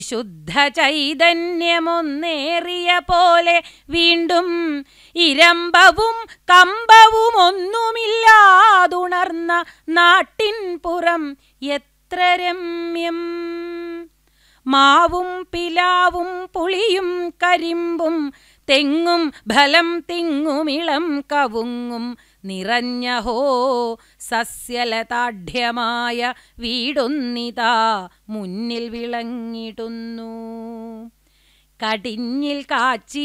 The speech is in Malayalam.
ശുദ്ധ ചൈതന്യമൊന്നേറിയ പോലെ വീണ്ടും ഇരമ്പവും കമ്പവും ഒന്നുമില്ലാതുണർന്ന നാട്ടിൻ പുറം എത്ര രമ്യം മാവും പിലാവും പുളിയും കരിമ്പും തെങ്ങും ഫലം തിങ്ങുമിളം കവുങ്ങും നിറഞ്ഞഹോ സസ്യലതാഢ്യമായ വീടൊന്നിതാ മുന്നിൽ വിളങ്ങിടുന്നു കടിഞ്ഞിൽ കാച്ചി